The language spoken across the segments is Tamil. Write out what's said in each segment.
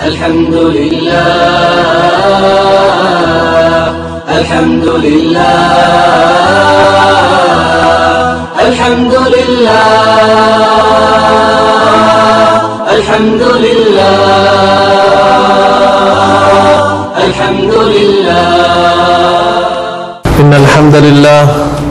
الحمد لله الحمد لله الحمد لله الحمد لله الحمد لله إن الحمد لله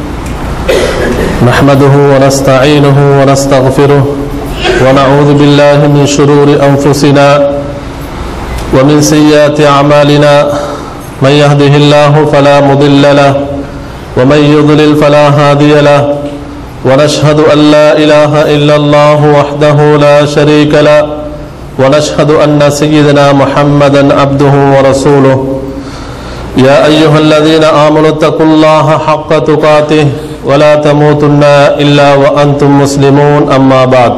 نحمده ونستعينه ونستغفره ونعوذ بالله من شرور أنفسنا ومن سيئات أعمالنا من يهده الله فلا مضل له ومن يضلل فلا هادي له ونشهد أن لا إله إلا الله وحده لا شريك له ونشهد أن سيدنا محمدا عبده ورسوله يا أيها الذين آمنوا اتقوا الله حق تقاته ولا تموتن إلا وأنتم مسلمون أما بعد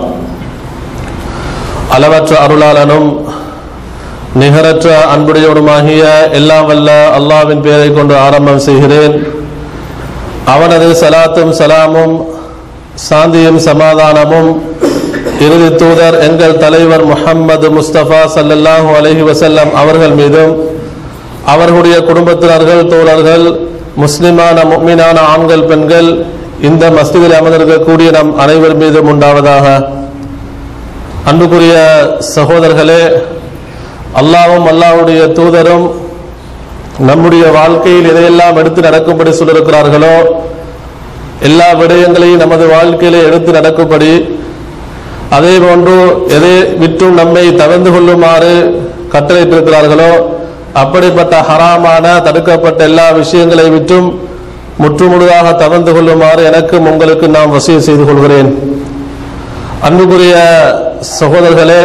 அளவற்ற அருளாளனும் நிகரற்ற அன்புடையவனுமாகிய எல்லாம் வல்ல அல்லாவின் பெயரை கொண்டு ஆரம்பம் செய்கிறேன் அவனது சலாத்தும் சலாமும் சாந்தியும் சமாதானமும் இறுதி தூதர் எங்கள் தலைவர் முஹம்மது முஸ்தபா சல்லல்லாஹு அலைஹி வஸல்லம் அவர்கள் மீதும் அவர்களுடைய குடும்பத்தினர்கள் தோழர்கள் முஸ்லிமான முக்மினான ஆண்கள் பெண்கள் இந்த மஸ்திதில் அமர்ந்திருக்கக்கூடிய நம் அனைவர் மீதும் உண்டாவதாக அன்புக்குரிய சகோதரர்களே அல்லாவும் அல்லாஹ்வுடைய தூதரும் நம்முடைய வாழ்க்கையில் எதையெல்லாம் எடுத்து நடக்கும்படி சொல்லியிருக்கிறார்களோ எல்லா விடயங்களையும் நமது வாழ்க்கையிலே எடுத்து நடக்கும்படி அதே போன்று எதை விற்றும் நம்மை தவிர்ந்து கொள்ளுமாறு கட்டளையிட்டிருக்கிறார்களோ அப்படிப்பட்ட ஹராமான தடுக்கப்பட்ட எல்லா விஷயங்களை விற்றும் முற்றுமுழுதாக தவிர்ந்து கொள்ளுமாறு எனக்கும் உங்களுக்கு நாம் வசிய செய்து கொள்கிறேன் அன்புக்குரிய சகோதரர்களே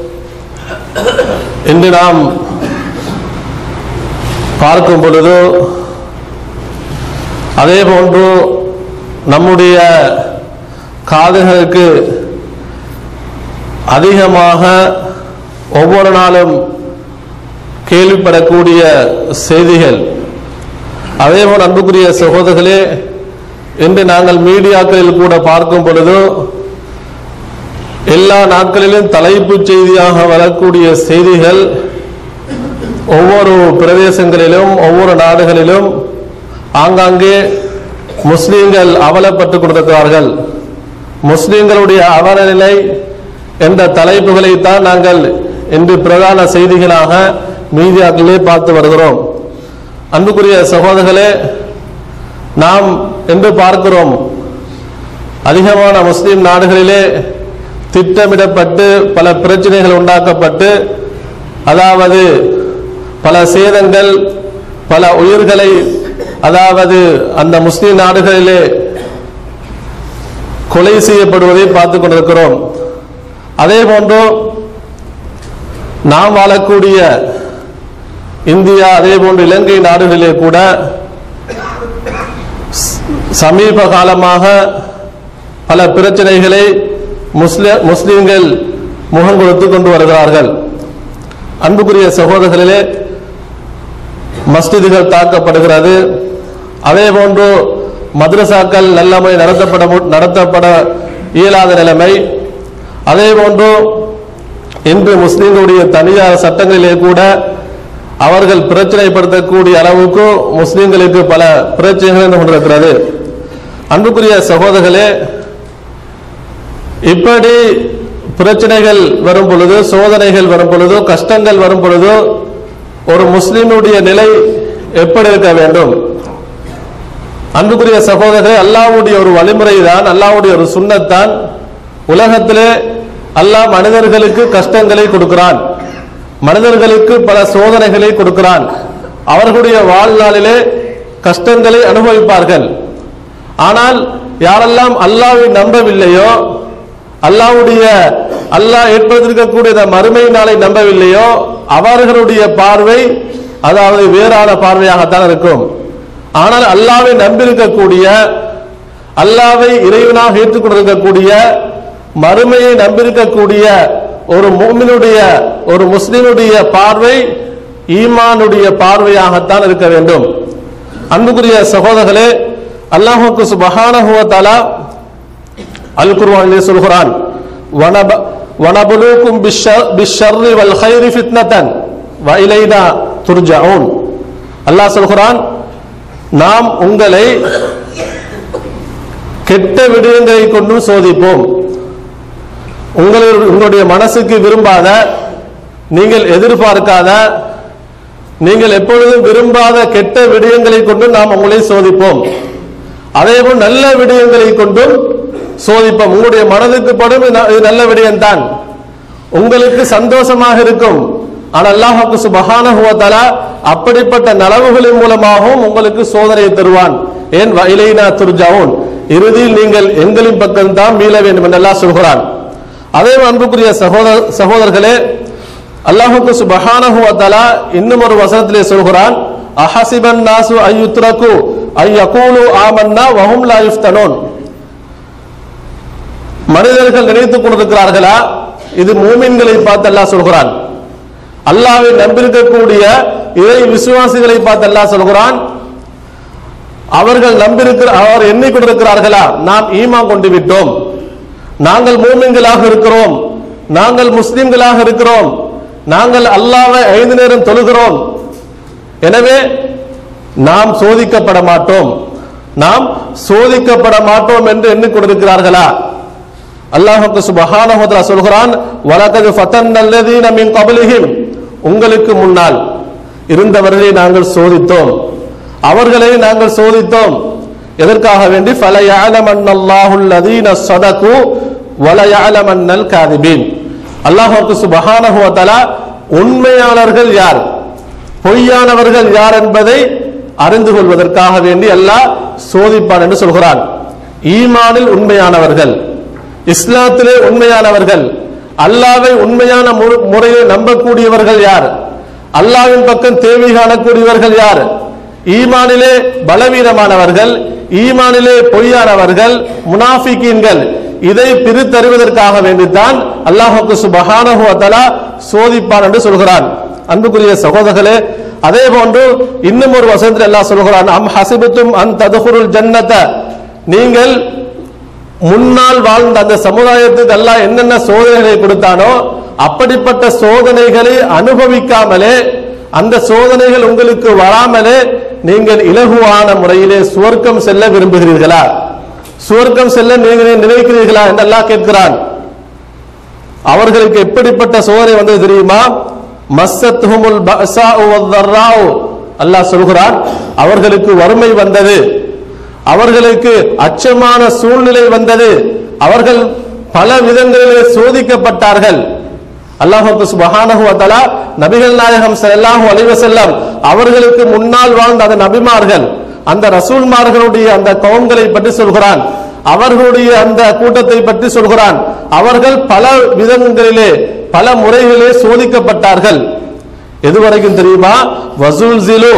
இன்று நாம் பார்க்கும் பொழுது அதே போன்று நம்முடைய காதுகளுக்கு அதிகமாக ஒவ்வொரு நாளும் கேள்விப்படக்கூடிய செய்திகள் அதேபோல் அன்புக்குரிய சகோதரர்களே இன்று நாங்கள் மீடியாக்களில் கூட பார்க்கும் பொழுது எல்லா நாட்களிலும் தலைப்புச் செய்தியாக வரக்கூடிய செய்திகள் ஒவ்வொரு பிரதேசங்களிலும் ஒவ்வொரு நாடுகளிலும் ஆங்காங்கே முஸ்லீம்கள் அவலப்பட்டுக் கொண்டிருக்கிறார்கள் முஸ்லீம்களுடைய அவலநிலை என்ற தலைப்புகளைத்தான் நாங்கள் இன்று பிரதான செய்திகளாக மீடியாக்களே பார்த்து வருகிறோம் அன்புக்குரிய சகோதரர்களே நாம் என்று பார்க்கிறோம் அதிகமான முஸ்லிம் நாடுகளிலே திட்டமிடப்பட்டு பல பிரச்சனைகள் உண்டாக்கப்பட்டு அதாவது பல சேதங்கள் பல உயிர்களை அதாவது அந்த முஸ்லிம் நாடுகளிலே கொலை செய்யப்படுவதை பார்த்து கொண்டிருக்கிறோம் அதே போன்று நாம் வாழக்கூடிய இந்தியா அதே போன்று இலங்கை நாடுகளிலே கூட சமீப காலமாக பல பிரச்சனைகளை முஸ்லிம் முஸ்லிம்கள் முகம் கொடுத்து கொண்டு வருகிறார்கள் அன்புக்குரிய சகோதரர்களிலே மஸ்ஜிதுகள் தாக்கப்படுகிறது அதே போன்று மദ്രസാக்கள் நல்ல முறை நடத்தப்பட மு- நடத்தப்பட இயலாத நிலைமை அதே போன்று இன்று முஸ்லிம்களுடைய தனியார் சட்டங்களிலே கூட அவர்கள் பிரச்சனைப்படுத்தக்கூடிய அளவுக்கு முஸ்லிம்களுக்கு பல பிரச்சனைகள் இருந்து கொண்டிருக்கிறது அன்புக்குரிய சகோதரர்களே இப்படி பிரச்சனைகள் வரும் பொழுது சோதனைகள் வரும் பொழுது கஷ்டங்கள் வரும் பொழுது ஒரு முஸ்லிமுடைய நிலை எப்படி இருக்க வேண்டும் அன்புக்குரிய சகோதரர்களே அல்லாஹ்வுடைய ஒரு வழிமுறை தான் அல்லாஹ்வுடைய ஒரு சுண்ணத்தான் உலகத்திலே அல்லாஹ் மனிதர்களுக்கு கஷ்டங்களை கொடுக்கிறான் மனிதர்களுக்கு பல சோதனைகளை கொடுக்கிறான் அவர்களுடைய வாழ்நாளிலே கஷ்டங்களை அனுபவிப்பார்கள் ஆனால் யாரெல்லாம் அல்லாஹ்வை நம்பவில்லையோ அல்லாஹ்வுடைய அல்லாஹ் ஏற்படுத்திருக்கக்கூடிய இந்த மறுமை நாளை நம்பவில்லையோ அவர்களுடைய பார்வை அதாவது வேறான பார்வையாகத்தான் இருக்கும் ஆனால் அல்லாஹ்வை நம்பியிருக்கக்கூடிய அல்லாஹ்வை இறைவனாக ஏற்றுக்கொண்டிருக்கக்கூடிய மறுமையை நம்பியிருக்கக்கூடிய ஒரு முஃமினுடைய ஒரு முஸ்லிமுடைய பார்வை ஈமானுடைய பார்வையாகத்தான் இருக்க வேண்டும் அன்புக்குரிய சகோதரர்களே அல்லாஹுக்கு சுபஹானஹு வ தஆலா அல் குர்ஆனிலே சொல்கிறான் வனப வனபுலூக்கும் பிஷ்ஷர்ரி வல் ஹைரி ஃபித்னதன் வ இலைனா துர்ஜஊன் அல்லாஹ் சொல்கிறான் நாம் உங்களை கெட்ட விடயங்களை கொண்டும் சோதிப்போம் உங்களுடைய உங்களுடைய மனசுக்கு விரும்பாத நீங்கள் எதிர்பார்க்காத நீங்கள் எப்பொழுதும் விரும்பாத கெட்ட விடயங்களை கொண்டு நாம் உங்களை சோதிப்போம் அதேபோல் நல்ல விடயங்களை கொண்டும் சோதிப்போம் உங்களுடைய மனதுக்கு படும் இது ந- இது நல்ல விடயம்தான் உங்களுக்கு சந்தோஷமாக இருக்கும் ஆனால் அல்லாஹுக்கு சுபஹானஹு வ தஆலா அப்படிப்பட்ட நலவுகளின் மூலமாகவும் உங்களுக்கு சோதனையை தருவான் ஏன் வயலைனா துர்ஜாவும் இறுதியில் நீங்கள் எங்களின் பக்கம் தான் மீள வேண்டும் என்று அல்லாஹ் சொல்கிறான் அதே அன்புக்குரிய சகோதர சகோதரர்களே அல்லாஹுக்கு சுபஹானஹு வ தஆலா இன்னும் ஒரு வசனத்திலே சொல்கிறான் அஹசிபன் நாசு ஐயுத்ரகு ஐயகூலு ஆமன்னா வஹும் லா யுஃப்தனூன் மனிதர்கள் நினைத்துக் கொண்டிருக்கிறார்களா இது மூமின்களை பார்த்து அல்லாஹ் சொல்கிறான் அல்லாஹ்வை நம்பியிருக்கக்கூடிய இறை விசுவாசிகளை பார்த்து அல்லாஹ் சொல்கிறான் அவர்கள் நம்பியிருக்கிற அவர் எண்ணிக்கொண்டிருக்கிறார்களா நாம் ஈமான் கொண்டு விட்டோம் நாங்கள் மூமின்களாக இருக்கிறோம் நாங்கள் முஸ்லிம்களாக இருக்கிறோம் நாங்கள் அல்லாஹ்வை ஐந்து நேரம் தொழுகிறோம் எனவே நாம் சோதிக்கப்பட மாட்டோம் நாம் சோதிக்கப்பட மாட்டோம் என்று எண்ணிக்கொண்டிருக்கிறார்களா அல்லாஹுக்கு சுபஹானஹு வ தஆலா சொல்கிறான் வலகது ஃபதன்னல்லதீன மின் கப்லிஹிம் உங்களுக்கு முன்னால் இருந்தவர்களை நாங்கள் சோதித்தோம் அவர்களை நாங்கள் சோதித்தோம் எதற்காக வேண்டி ஃபல யஅலமன்னல்லாஹுல் லதீன ஸதகு வல யஅலமன்னல் காதிபீன் அல்லாஹுக்கு சுபஹானஹு வ தஆலா உண்மையாளர்கள் யார் பொய்யானவர்கள் யார் என்பதை அறிந்து கொள்வதற்காக வேண்டி அல்லாஹ் சோதிப்பான் என்று சொல்கிறான் ஈமானில் உண்மையானவர்கள் இஸ்லாத்திலே உண்மையானவர்கள் அல்லாவை உண்மையான மு- முறையில் நம்பக்கூடியவர்கள் யார் அல்லாவின் பக்கம் தேவை காணக்கூடியவர்கள் யார் ஈமானிலே பலவீனமானவர்கள் ஈமானிலே பொய்யானவர்கள் முனாஃபிகீன்கள் இதை பிரித்தறிவதற்காக வேண்டித்தான் அல்லாஹுக்கு சுபஹானஹு வ தஆலா சோதிப்பான் என்று சொல்கிறான் அன்புக்குரிய சகோதரர்களே அதே போன்று இன்னும் ஒரு வசனத்தில் அல்லாஹ் சொல்கிறான் அம் ஹசிபத்தும் அன் ததுகுருல் ஜன்னத நீங்கள் முன்னால் வாழ்ந்த அந்த சமுதாயத்துக்கு அல்லாஹ் என்னென்ன சோதனைகளை கொடுத்தானோ அப்படிப்பட்ட சோதனைகளை அனுபவிக்காமலே அந்த சோதனைகள் உங்களுக்கு வராமலே நீங்கள் இலகுவான முறையிலே சுவர்க்கம் செல்ல விரும்புகிறீர்களா சுவர்க்கம் செல்ல நீங்கள் நினைக்கிறீர்களா என்று அல்லாஹ் கேட்கிறான் அவர்களுக்கு எப்படிப்பட்ட சோதனை வந்தது தெரியுமா மஸ்ஸத்ஹுமுல் பஅஸாஉ வத்தர்ராஉ அல்லாஹ் சொல்கிறான் அவர்களுக்கு வறுமை வந்தது அவர்களுக்கு அச்சமான சூழ்நிலை வந்தது அவர்கள் பல விதங்களிலே சோதிக்கப்பட்டார்கள் அல்லாஹு சுபஹானஹு வ தஆலா நபிகள் நாயகம் ஸல்லல்லாஹு அலைஹி வஸல்லம் அவர்களுக்கு முன்னால் வாழ்ந்த அந்த நபிமார்கள் அந்த ரசூல்மார்களுடைய அந்த கவும்களை பற்றி சொல்கிறான் அவர்களுடைய அந்த கூட்டத்தை பற்றி சொல்கிறான் அவர்கள் பல விதங்களிலே பல முறைகளிலே சோதிக்கப்பட்டார்கள் எதுவரைக்கும் தெரியுமா வசூல்சிலு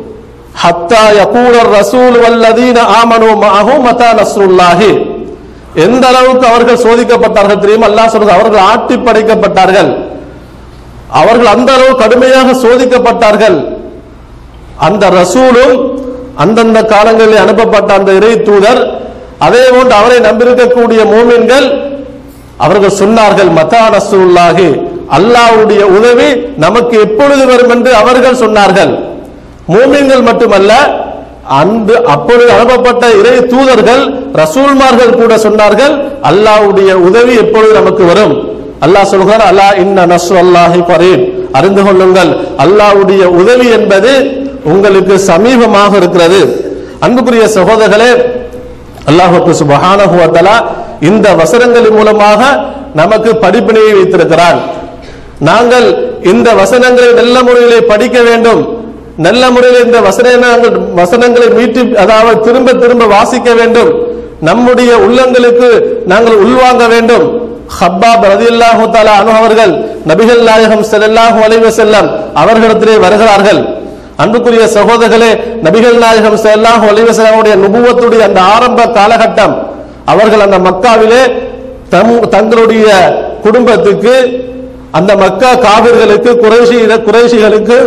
ஹத்தா யகூலர் ரசூல் வல்லதீன ஆமனு மஅஹு மதா நஸ்ருல்லாஹி எந்த அளவுக்கு அவர்கள் சோதிக்கப்பட்டார்கள் தெரியுமா அல்லாஹ் சொல்றது அவர்கள் ஆட்டி படைக்கப்பட்டார்கள் அவர்கள் அந்த அளவு கடுமையாக சோதிக்கப்பட்டார்கள் அந்த ரசூலும் அந்தந்த காலங்களில் அனுப்பப்பட்ட அந்த இறை தூதர் அதே போன்று அவரை நம்பியிருக்கக்கூடிய மூமின்கள் அவர்கள் சொன்னார்கள் மதா நஸ்ருல்லாஹி அல்லாஹ்வுடைய உதவி நமக்கு எப்பொழுது வரும் என்று அவர்கள் சொன்னார்கள் மூமின்கள் மட்டுமல்ல அந்த அப்பொழுது அனுப்பப்பட்ட இறை தூதர்கள் ரசூல்மார்கள் கூட சொன்னார்கள் அல்லாஹ்வுடைய உதவி எப்பொழுது நமக்கு வரும் அல்லாஹ் சொல்கிறார் அல்லாஹ் இன்ன நஸ்ரு அல்லாஹி கரீப் அறிந்து கொள்ளுங்கள் அல்லாஹ்வுடைய உதவி என்பது உங்களுக்கு சமீபமாக இருக்கிறது அன்புக்குரிய சகோதரர்களே அல்லாஹுக்கு சுபஹானஹு வ தஆலா இந்த வசனங்களின் மூலமாக நமக்கு படிப்பினையை வைத்திருக்கிறான் நாங்கள் இந்த வசனங்களை நல்ல முறையிலே படிக்க வேண்டும் நல்ல முறையில் இந்த வசனங்கள் வசனங்களை மீட்டி அதாவது திரும்ப திரும்ப வாசிக்க வேண்டும் நம்முடைய உள்ளங்களுக்கு நாங்கள் உள்வாங்க வேண்டும் ஹப்பாப் ரதியல்லாஹு தஆலா அன்ஹு அவர்கள் நபிகள் நாயகம் ஸல்லல்லாஹு அலைஹி வஸல்லம் அவர்களிடத்திலே வருகிறார்கள் அன்புக்குரிய சகோதரர்களே நபிகள் நாயகம் ஸல்லல்லாஹு அலைஹி வஸல்லமுடைய நுபுவத்துடைய அந்த ஆரம்ப காலகட்டம் அவர்கள் அந்த மக்காவிலே தம் தங்களுடைய குடும்பத்துக்கு அந்த மக்கா காவிர்களுக்கு குறைஷி குறைஷிகளுக்கு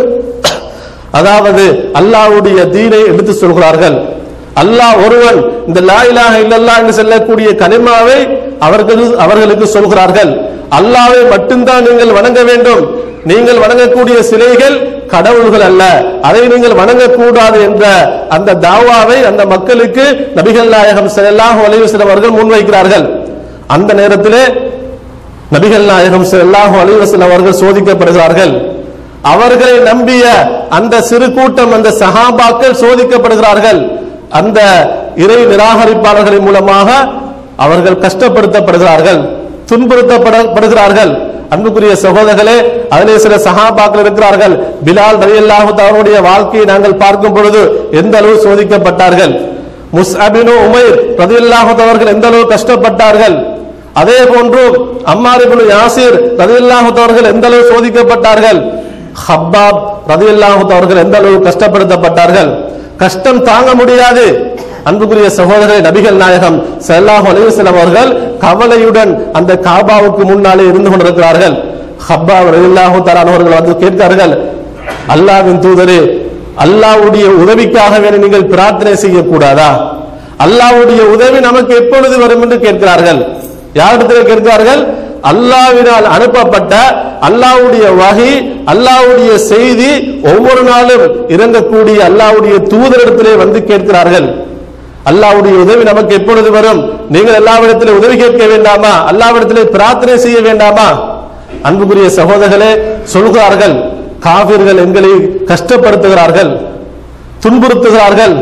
அதாவது அல்லாஹ்வுடைய தீனை எடுத்து சொல்கிறார்கள் அல்லாஹ் ஒருவன் இந்த லா இலாஹ இல்லல்லாஹ் என்று சொல்லக்கூடிய கலிமாவை அவர்கள் அவர்களுக்கு சொல்கிறார்கள் அல்லாவை மட்டும்தான் நீங்கள் வணங்க வேண்டும் நீங்கள் வணங்கக்கூடிய சிலைகள் கடவுள்கள் அல்ல அதை நீங்கள் வணங்கக்கூடாது என்ற அந்த தாவாவை அந்த மக்களுக்கு நபிகள் நாயகம் ஸல்லல்லாஹு அலைஹி வஸல்லம் அவர்கள் முன்வைக்கிறார்கள் அந்த நேரத்திலே நபிகள் நாயகம் ஸல்லல்லாஹு அலைஹி வஸல்லம் அவர்கள் சோதிக்கப்படுகிறார்கள் அவர்களை நம்பிய அந்த சிறு கூட்டம் அந்த சஹாபாக்கள் சோதிக்கப்படுகிறார்கள் அந்த இறை நிராகரிப்பாளர்களின் மூலமாக அவர்கள் கஷ்டப்படுத்தப்படுகிறார்கள் துன்புறுத்தப்படுகிறார்கள் அன்புக்குரிய சகோதரர்களே அதிலே சில சஹாபாக்கள் இருக்கிறார்கள் பிலால் ரலியல்லாஹு தஆலாவுடைய வாழ்க்கையை நாங்கள் பார்க்கும் பொழுது எந்த அளவு சோதிக்கப்பட்டார்கள் முஸ்அபினு உமைர் ரலியல்லாஹு தஆலா அவர்கள் எந்த அளவு கஷ்டப்பட்டார்கள் அதே போன்று அம்மார் இப்னு யாசிர் ரலியல்லாஹு தஆலா அவர்கள் எந்த அளவு சோதிக்கப்பட்டார்கள் ஹப்பாப் ரலியல்லாஹு தஆலா அவர்கள் எந்த அளவு கஷ்டப்படுத்தப்பட்டார்கள் கஷ்டம் தாங்க முடியாது அன்புக்குரிய சகோதரர் நபிகள் நாயகம் ஸல்லல்லாஹு அலைஹி வஸல்லம் அவர்கள் கவலையுடன் அந்த காபாவுக்கு முன்னாலே இருந்து கொண்டிருக்கிறார்கள் ஹப்பா ரலியல்லாஹு தஆலா அவர்கள் வந்து கேட்கிறார்கள் அல்லாஹ்வின் தூதரே அல்லாஹ்வுடைய உதவிக்காக வேண்டி நீங்கள் பிரார்த்தனை செய்யக்கூடாதா அல்லாஹ்வுடைய உதவி நமக்கு எப்பொழுது வரும் என்று கேட்கிறார்கள் யாரிடத்தில் கேட்கிறார்கள் அல்லாவினால் அனுப்பப்பட்ட அல்லாஹ்வுடைய வகை அல்லாஹ்வுடைய செய்தி ஒவ்வொரு நாளும் இறங்கக்கூடிய அல்லாஹ்வுடைய தூதரிடத்திலே வந்து கேட்கிறார்கள் அல்லாஹ்வுடைய உதவி நமக்கு எப்பொழுது வரும் நீங்கள் எல்லாவிடத்திலே உதவி கேட்க வேண்டாமா அல்லாவிடத்திலே பிரார்த்தனை செய்ய வேண்டாமா அன்புக்குரிய சகோதரர்களே சொல்கிறார்கள் காவிர்கள் எங்களை கஷ்டப்படுத்துகிறார்கள் துன்புறுத்துகிறார்கள்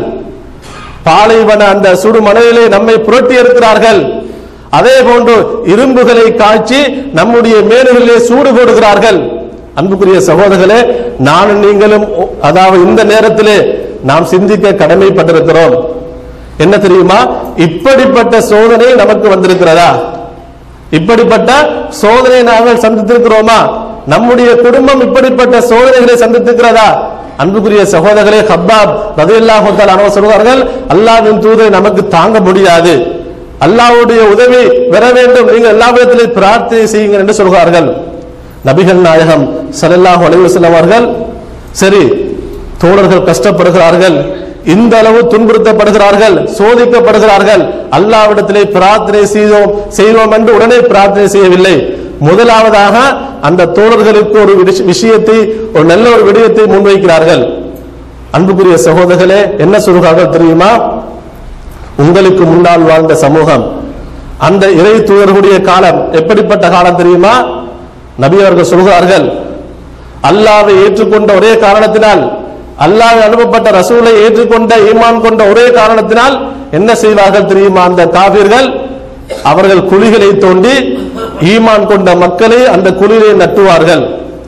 பாலைவன அந்த சுடு மணலிலே நம்மை புரட்டி இருக்கிறார்கள் அதே போன்று இரும்புகளை காய்ச்சி நம்முடைய மேலுகளிலே சூடு போடுகிறார்கள் அன்புக்குரிய சகோதரர்களே நானும் நீங்களும் அதாவது இந்த நேரத்திலே நாம் சிந்திக்க கடமைப்பட்டிருக்கிறோம் என்ன தெரியுமா இப்படிப்பட்ட சோதனை நமக்கு வந்திருக்கிறதா இப்படிப்பட்ட சோதனை நாங்கள் சந்தித்திருக்கிறோமா நம்முடைய குடும்பம் இப்படிப்பட்ட சோதனைகளை சந்தித்திருக்கிறதா அன்புக்குரிய சகோதரர்களே ஹப்பாப் ரதியல்லாஹு தஆலா சொல்வார்கள் அல்லாஹ்வின் தூதரை நமக்கு தாங்க முடியாது அல்லாஹ்வுடைய உதவி பெற வேண்டும் நீங்கள் எல்லா விதத்திலும் பிரார்த்தனை செய்யுங்கள் என்று சொல்கிறார்கள் நபிகள் நாயகம் ஸல்லல்லாஹு அலைஹி வஸல்லம் அவர்கள் சரி தோழர்கள் கஷ்டப்படுகிறார்கள் இந்த அளவு துன்புறுத்தப்படுகிறார்கள் சோதிக்கப்படுகிறார்கள் அல்லாவிடத்திலே பிரார்த்தனை செய்தோம் செய்தோம் என்று உடனே பிரார்த்தனை செய்யவில்லை முதலாவதாக அந்த தோழர்களுக்கு ஒரு விஷ- விஷயத்தை ஒரு நல்ல ஒரு விடயத்தை முன்வைக்கிறார்கள் அன்புக்குரிய சகோதரர்களே என்ன சொல்கிறார்கள் தெரியுமா உங்களுக்கு முன்னால் வாழ்ந்த சமூகம் அந்த இறை தூதர்களுடைய காலம் எப்படிப்பட்ட காலம் தெரியுமா நபி அவர்கள் சொல்கிறார்கள் அல்லாவை ஏற்றுக்கொண்ட ஒரே காரணத்தினால் அல்லாஹ் அனுப்பப்பட்ட ரசூலை ஏற்றுக்கொண்ட ஈமான் கொண்ட ஒரே காரணத்தினால் என்ன செய்வார்கள் தெரியுமா அந்த காபிர்கள் அவர்கள் குழிகளை தோண்டி ஈமான் கொண்ட மக்களை அந்த குழியை நட்டுவார்கள்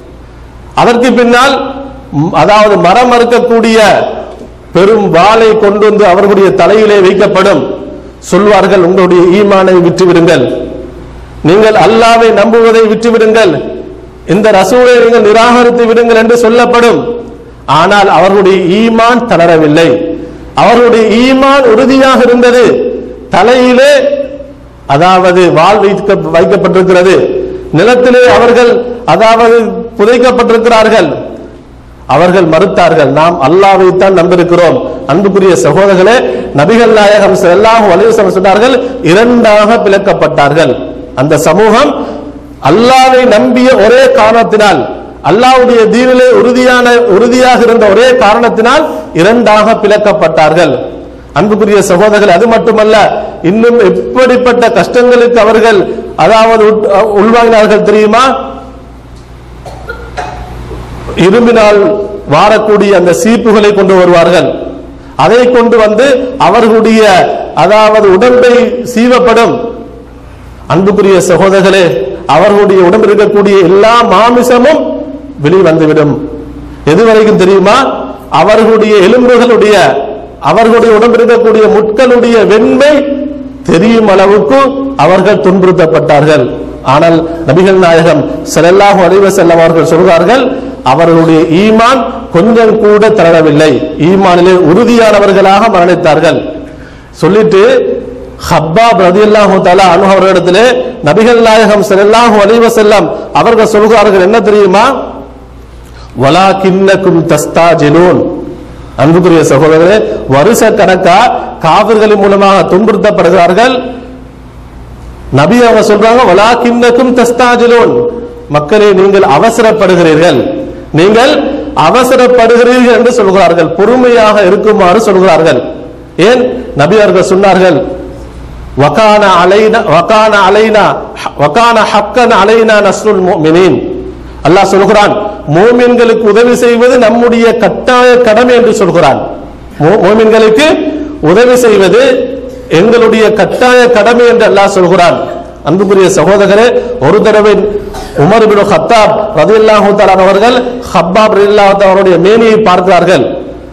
அதற்கு பின்னால் ம், அதாவது மரம் அறுக்கக்கூடிய பெரும் வாளை கொண்டு வந்து அவர்களுடைய தலையிலே வைக்கப்படும் சொல்வார்கள் உங்களுடைய ஈமானை விட்டுவிடுங்கள் நீங்கள் அல்லாவை நம்புவதை விட்டுவிடுங்கள் இந்த ரசூலை நீங்கள் நிராகரித்து விடுங்கள் என்று சொல்லப்படும் ஆனால் அவர்களுடைய ஈமான் தளரவில்லை அவர்களுடைய ஈமான் உறுதியாக இருந்தது தலையிலே அதாவது வாள் வைக்க வைக்கப்பட்டிருக்கிறது நிலத்திலே அவர்கள் அதாவது புதைக்கப்பட்டிருக்கிறார்கள் அவர்கள் மறுத்தார்கள் நாம் அல்லாவைத்தான் நம்பியிருக்கிறோம் அன்புக்குரிய சகோதரர்களே நபிகள் நாயகம் ஸல்லல்லாஹு அலைஹி வஸல்லம் சொன்னார்கள் இரண்டாக பிளக்கப்பட்டார்கள் அந்த சமூகம் அல்லாவை நம்பிய ஒரே காரணத்தினால் அல்லாஹ்வுடைய தீனிலே உறுதியான உறுதியாக இருந்த ஒரே காரணத்தினால் இரண்டாக பிளக்கப்பட்டார்கள் அன்புக்குரிய சகோதரர்கள் அது மட்டுமல்ல இன்னும் எப்படிப்பட்ட கஷ்டங்களுக்கு அவர்கள் அதாவது உட்- உள்வாங்கினார்கள் தெரியுமா இரும்பினால் வாரக்கூடிய அந்த சீப்புகளை கொண்டு வருவார்கள் அதை கொண்டு வந்து அவர்களுடைய அதாவது உடம்பை சீவப்படும் அன்புக்குரிய சகோதரர்களே அவர்களுடைய உடம்பில் இருக்கக்கூடிய எல்லா மாமிசமும் வெளிவந்துவிடும் எதுவரைக்கும் தெரியுமா அவர்களுடைய எலும்புகளுடைய அவர்களுடைய உடம்பில் இருக்கக்கூடிய முட்களுடைய வெண்மை தெரியும் அளவுக்கு அவர்கள் துன்புறுத்தப்பட்டார்கள் ஆனால் நபிகள் நாயகம் ஸல்லல்லாஹு அலைஹி வஸல்லம் அவர்கள் சொல்கிறார்கள் அவர்களுடைய ஈமான் கொஞ்சம் கூட தளரவில்லை ஈமானிலே உறுதியானவர்களாக மரணித்தார்கள் சொல்லிட்டு ஹப்பாப் ரதியல்லாஹு தஆலா அன்ஹு அவர்களிடத்திலே நபிகள் நாயகம் ஸல்லல்லாஹு அலைஹி வஸல்லம் அவர்கள் சொல்கிறார்கள் என்ன தெரியுமா வலாகின்னக்கும் தஸ்தாஜிலூன் அன்புக்குரிய சகோதரரே வருஷ கணக்கா காவிர்களின் மூலமாக துன்புறுத்தப்படுகிறார்கள் நபி அவங்க சொல்றாங்க வலாக்கின்னக்கும் தஸ்தாஜிலோன் மக்களே நீங்கள் அவசரப்படுகிறீர்கள் நீங்கள் அவசரப்படுகிறீர்கள் என்று சொல்கிறார்கள் பொறுமையாக இருக்குமாறு சொல்கிறார்கள் ஏன் நபி அவர்கள் சொன்னார்கள் வகான அலைனா வகான அலைனா வகான ஹக்கன் அலைனா நஸ்ருல் முஃமினீன் அல்லாஹ் சொல்கிறான் மூமின்களுக்கு உதவி செய்வது நம்முடைய கட்டாய கடமை என்று சொல்கிறான் மூ- மூமின்களுக்கு உதவி செய்வது எங்களுடைய கட்டாய கடமை என்று அல்லாஹ் சொல்கிறான் அன்புக்குரிய சகோதரரே ஒரு தடவை உமர் பின் ஹத்தாப் ரதியல்லாஹு தஆலா அவர்கள் ஹப்பாப் ரதியல்லாஹு தஆலா அவருடைய மேனியை பார்க்கிறார்கள்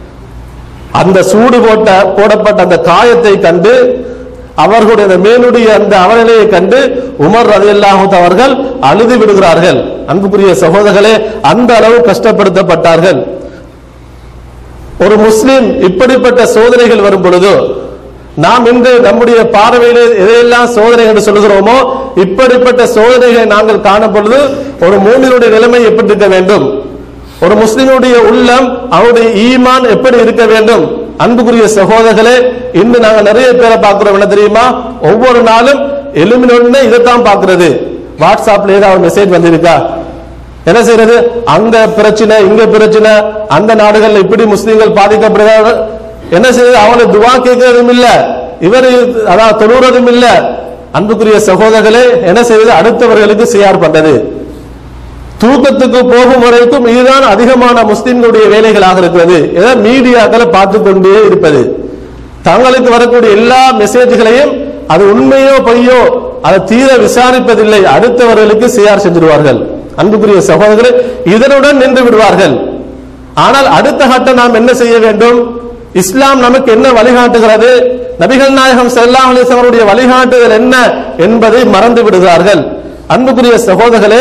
அந்த சூடு போட்ட போடப்பட்ட அந்த காயத்தை கண்டு அவர்களுடைய அந்த மேலுடைய அந்த அவநிலையை கண்டு உமர் ரலியல்லாஹு அவர்கள் அழுது விடுகிறார்கள் அன்புக்குரிய சகோதரர்களே அந்த அளவு கஷ்டப்படுத்தப்பட்டார்கள் ஒரு முஸ்லிம் இப்படிப்பட்ட சோதனைகள் வரும் பொழுது நாம் இன்று நம்முடைய பார்வையிலே எதையெல்லாம் சோதனை என்று சொல்கிறோமோ இப்படிப்பட்ட சோதனைகளை நாங்கள் காணும் பொழுது ஒரு மூமினுடைய நிலைமை எப்படி இருக்க வேண்டும் ஒரு முஸ்லிமுடைய உள்ளம் அவருடைய ஈமான் எப்படி இருக்க வேண்டும் அன்புக்குரிய சகோதரர்களே இன்று நாங்க நிறைய பேரை பார்க்கிறோம் என்ன தெரியுமா ஒவ்வொரு நாளும் எலுமினொன்னு இதைத்தான் பார்க்கிறது வாட்ஸ்அப்ல ஏதாவது மெசேஜ் வந்திருக்கா என்ன செய்யறது அங்க பிரச்சனை இங்க பிரச்சனை அந்த நாடுகள்ல இப்படி முஸ்லீம்கள் பாதிக்கப்படுகிறார்கள் என்ன செய்யறது அவங்களை துவா கேட்கறதும் இல்ல இவர் அதான் தொழுறதும் இல்ல அன்புக்குரிய சகோதரர்களே என்ன செய்வது அடுத்தவர்களுக்கு ஷேர் பண்றது தூக்கத்துக்கு போகும் வரைக்கும் இதுதான் அதிகமான முஸ்லிம்களுடைய வேலைகளாக இருக்கிறது ஏதோ மீடியாக்களை பார்த்து கொண்டே இருப்பது தங்களுக்கு வரக்கூடிய எல்லா மெசேஜ்களையும் அது உண்மையோ பொய்யோ அதை தீர விசாரிப்பதில்லை அடுத்தவர்களுக்கு ஷேர் செஞ்சிருவார்கள் அன்புக்குரிய சகோதரர்களே இதனுடன் நின்று விடுவார்கள் ஆனால் அடுத்த கட்டம் நாம் என்ன செய்ய வேண்டும் இஸ்லாம் நமக்கு என்ன வழிகாட்டுகிறது நபிகள் நாயகம் ஸல்லல்லாஹு அலைஹி வஸல்லம் அவருடைய வழிகாட்டுதல் என்ன என்பதை மறந்து விடுகிறார்கள் அன்புக்குரிய சகோதரர்களே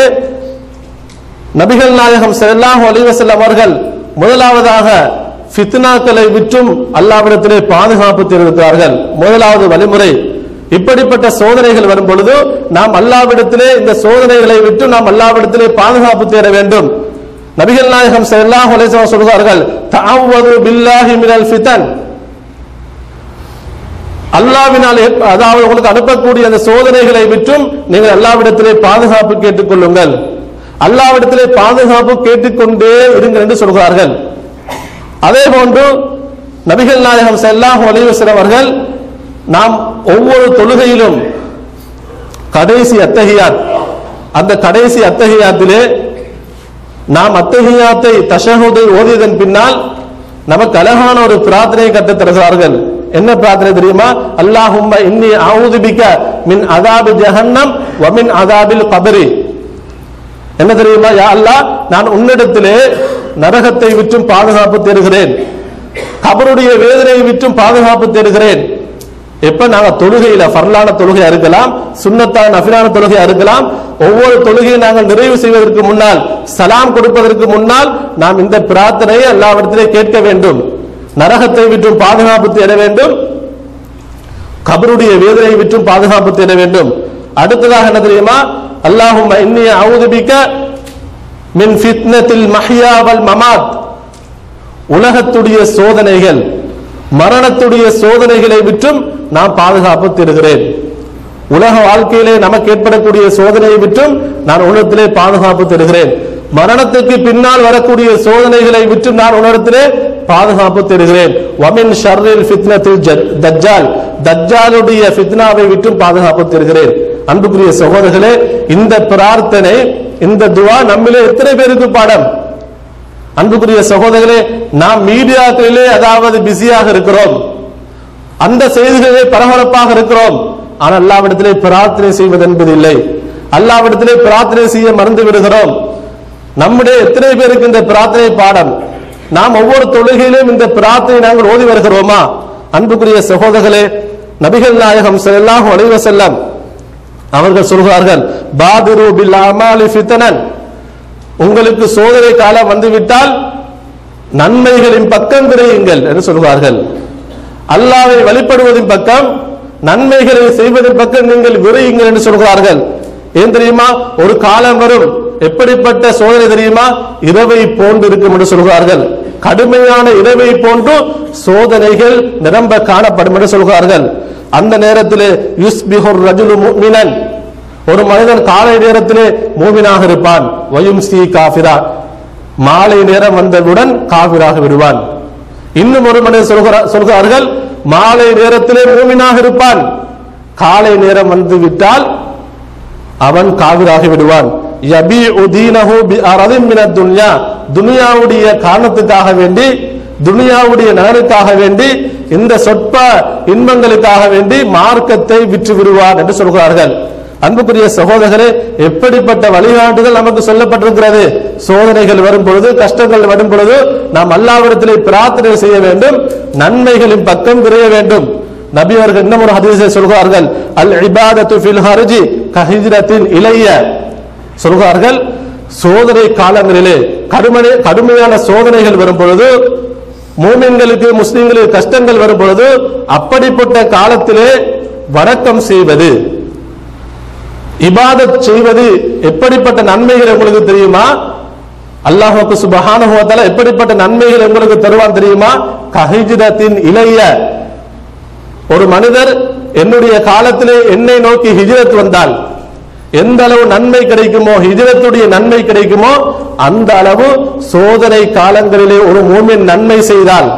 நபிகள் நாயகம் ஸல்லல்லாஹு அலைஹி வஸல்லம் அவர்கள் முதலாவதாக ஃபித்னாக்களை விற்றும் அல்லாவிடத்திலே பாதுகாப்பு தெரிவிக்கிறார்கள் முதலாவது வழிமுறை இப்படிப்பட்ட சோதனைகள் வரும் பொழுது நாம் அல்லாவிடத்திலே இந்த சோதனைகளை விட்டு நாம் அல்லாவிடத்திலே பாதுகாப்பு தேட வேண்டும் நபிகள் நாயகம் ஸல்லல்லாஹு அலைஹி வஸல்லம் சொல்கிறார்கள் தஅவ்வது பில்லாஹி மினல் ஃபிதன் அல்லாவினால் ஏற்ப- அதாவது உங்களுக்கு அனுப்பக்கூடிய அந்த சோதனைகளை விட்டும் நீங்கள் அல்லாவிடத்திலே பாதுகாப்பு கேட்டுக்கொள்ளுங்கள் அல்லாவிடத்திலே பாதுகாப்பு கேட்டுக்கொண்டே இருங்கள் என்று சொல்கிறார்கள் அதே போன்று நபிகள் நாயகம் ஸல்லல்லாஹு அலைஹி வஸல்லம் அவர்கள் நாம் ஒவ்வொரு தொழுகையிலும் கடைசி அத்தஹியாத் அந்த கடைசி அத்தஹியாத்திலே நாம் அத்தஹியாத்தை தஷஹுதை ஓதியதன் பின்னால் நமக்கு அழகான ஒரு பிரார்த்தனையை கற்றுத் தருகிறார்கள் என்ன பிரார்த்தனை தெரியுமா அல்லாஹும்ம இன்னி அஊது பிக மின் அதாபி ஜஹன்னம் வ மின் அதாபில் கபரி என்ன தெரியுமா யா அல்லாஹ் நான் உன்னிடத்திலே நரகத்தை விற்றும் பாதுகாப்பு தேடுகிறேன் கபருடைய வேதனையை விற்றும் பாதுகாப்பு தேடுகிறேன் எப்ப நாங்க தொழுகையில ஃபர்லான தொழுகையா இருக்கலாம் சுன்னத்தான நஃபிலான தொழுகையா இருக்கலாம் ஒவ்வொரு தொழுகையை நாங்கள் நிறைவு செய்வதற்கு முன்னால் சலாம் கொடுப்பதற்கு முன்னால் நாம் இந்த பிரார்த்தனையை எல்லாவிடத்திலே கேட்க வேண்டும் நரகத்தை விற்றும் பாதுகாப்பு தேட வேண்டும் கபருடைய வேதனை விற்றும் பாதுகாப்பு தேட வேண்டும் அடுத்ததாக என்ன தெரியுமா அல்லாஹும் இன்னி அவுதுபிக்க மின் ஃபித்னத்தில் மஹ்யா வல் மமாத் உலகத்துடைய சோதனைகள் மரணத்துடைய சோதனைகளை விற்றும் நான் பாதுகாப்பு தருகிறேன் உலக வாழ்க்கையிலே நமக்கு ஏற்படக்கூடிய சோதனையை விற்றும் நான் உலகத்திலே பாதுகாப்பு தருகிறேன் மரணத்துக்கு பின்னால் வரக்கூடிய சோதனைகளை விற்றும் நான் உலகத்திலே பாதுகாப்பு தருகிறேன் வமின் ஷர்ரில் ஃபித்னத்தில் ஜ- தஜ்ஜால் தஜ்ஜாலுடைய ஃபித்னாவை விற்றும் பாதுகாப்பு தருகிறேன் அன்புக்குரிய சகோதரர்களே இந்த பிரார்த்தனை இந்த துவா நம்மிலே எத்தனை பேருக்கு பாடம் அன்புக்குரிய சகோதரர்களே நாம் மீடியாக்களிலே அதாவது பிஸியாக இருக்கிறோம் அந்த செய்திகளிலே பரபரப்பாக இருக்கிறோம் ஆனால் அல்லாவிடத்திலே பிரார்த்தனை செய்வது என்பது இல்லை அல்லாவிடத்திலே பிரார்த்தனை செய்ய மறந்து விடுகிறோம் நம்முடைய எத்தனை பேருக்கு இந்த பிரார்த்தனை பாடம் நாம் ஒவ்வொரு தொழுகையிலும் இந்த பிரார்த்தனை நாங்கள் ஓதி வருகிறோமா அன்புக்குரிய சகோதரர்களே நபிகள் நாயகம் ஸல்லல்லாஹு அலைஹி வஸல்லம் அவர்கள் சொல்கிறார்கள் பாதிரு பில் அமாலி ஃபித்னன் உங்களுக்கு சோதனை காலம் வந்துவிட்டால் நன்மைகளின் பக்கம் விரையுங்கள் என்று சொல்கிறார்கள் அல்லாவை வழிபடுவதின் பக்கம் நன்மைகளை செய்வதன் பக்கம் நீங்கள் விரையுங்கள் என்று சொல்கிறார்கள் ஏன் தெரியுமா ஒரு காலம் வரும் எப்படிப்பட்ட சோதனை தெரியுமா இரவை போன்று இருக்கும் என்று சொல்கிறார்கள் கடுமையான இரவை போன்று சோதனைகள் நிரம்ப காணப்படும் என்று சொல்கிறார்கள் அந்த நேரத்தில் யுஸ்பிஹுர் ரஜுலு முஃமினன் ஒரு மனிதன் காலை நேரத்திலே மூமினாக இருப்பான் வயும் சி காஃபிரா மாலை நேரம் வந்தவுடன் காஃபிராக விடுவான் இன்னும் ஒரு மனிதன் சொல்கிறார் சொல்கிறார்கள் மாலை நேரத்திலே மூமினாக இருப்பான் காலை நேரம் வந்து விட்டால் அவன் காவிராகி விடுவான் யபி உதீனஹு பி அரதின் மினத் துன்யா துனியாவுடைய காரணத்துக்காக வேண்டி துனியாவுடைய நலனுக்காக வேண்டி இந்த சொற்ப இன்பங்களுக்காக வேண்டி மார்க்கத்தை விற்று விடுவான் என்று சொல்கிறார்கள் அன்புக்குரிய சகோதரர்களே எப்படிப்பட்ட வழிகாட்டுதல் நமக்கு சொல்லப்பட்டிருக்கிறது சோதனைகள் வரும் பொழுது கஷ்டங்கள் வரும் பொழுது நாம் அல்லாவிடத்திலே பிரார்த்தனை செய்ய வேண்டும் நன்மைகளின் பக்கம் விரைய வேண்டும் நபி அவர்கள் இன்னும் ஒரு ஹதீஸை சொல்கிறார்கள் அல் இபாதத்து ஃபில் ஹர்ஜி கஹிஜ்ரத்தின் இளைய சொல்கிறார்கள் சோதனை காலங்களிலே கடுமனை கடுமையான சோதனைகள் வரும் பொழுது மூமின்களுக்கு முஸ்லிம்களுக்கு கஷ்டங்கள் வரும் பொழுது அப்படிப்பட்ட காலத்திலே வணக்கம் செய்வது இபாதத் செய்வது எப்படிப்பட்ட நன்மைகள் உங்களுக்கு தெரியுமா அல்லாஹுக்கு சுபஹானஹு வ தஆலா எப்படிப்பட்ட நன்மைகள் உங்களுக்கு தருவான் தெரியுமா கஹிஜ்ரத்தின் இளைய ஒரு மனிதர் என்னுடைய காலத்திலே என்னை நோக்கி ஹிஜ்ரத் வந்தால் எந்த அளவு நன்மை கிடைக்குமோ ஹிஜ்ரத்துடைய நன்மை கிடைக்குமோ அந்த அளவு சோதனை காலங்களிலே ஒரு மூமின் நன்மை செய்தால்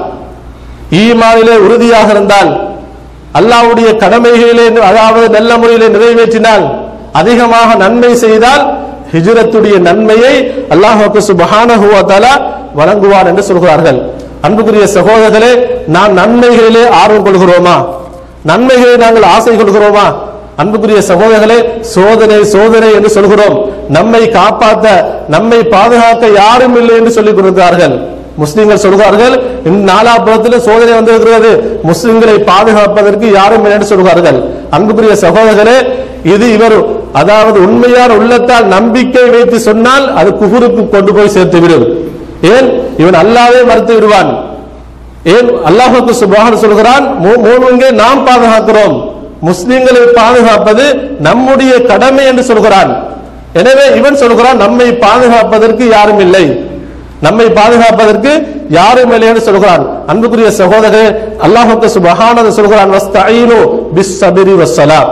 ஈமானிலே உறுதியாக இருந்தால் அல்லாஹ்வுடைய கடமைகளிலே அதாவது நல்ல முறையிலே நிறைவேற்றினால் அதிகமாக நன்மை செய்தால் ஹிஜ்ரத்துடைய நன்மையை அல்லாஹுக்கு சுபஹானஹு வ தஆலா வழங்குவார் என்று சொல்கிறார்கள் அன்புக்குரிய சகோதரர்களே நாம் நன்மைகளிலே ஆர்வம் கொள்கிறோமா நன்மைகளை நாங்கள் ஆசை கொள்கிறோமா அன்புக்குரிய சகோதரர்களே சோதனை சோதனை என்று சொல்கிறோம் நம்மை காப்பாற்ற நம்மை பாதுகாக்க யாரும் இல்லை என்று சொல்லிக் கொடுக்கிறார்கள் முஸ்லிம்கள் சொல்கிறார்கள் இந்த நாலாபுரத்தில் சோதனை வந்திருக்கிறது முஸ்லிம்களை பாதுகாப்பதற்கு யாரும் இல்லை என்று சொல்கிறார்கள் அன்புக்குரிய சகோதரர்களே இது இவர் அதாவது உண்மையான உள்ளத்தால் நம்பிக்கை வைத்து சொன்னால் அது குஃபுருக்கு கொண்டு போய் சேர்த்துவிடும் ஏன் இவன் அல்லாவே மறுத்து விடுவான் ஏன் அல்லாஹுக்கு சுபஹான் சொல்கிறான் மூ- மூமின்களை நாம் பாதுகாக்கிறோம் முஸ்லிம்களை பாதுகாப்பது நம்முடைய கடமை என்று சொல்கிறான் எனவே இவன் சொல்கிறான் நம்மை பாதுகாப்பதற்கு யாரும் இல்லை நம்மை பாதுகாப்பதற்கு யாரும் இல்லை என்று சொல்கிறான் அன்புக்குரிய சகோதரர் அல்லாஹுக்கு சுபஹானது சொல்கிறான் வஸ்தஈனு பிஸ்ஸபிரி வஸ்ஸலா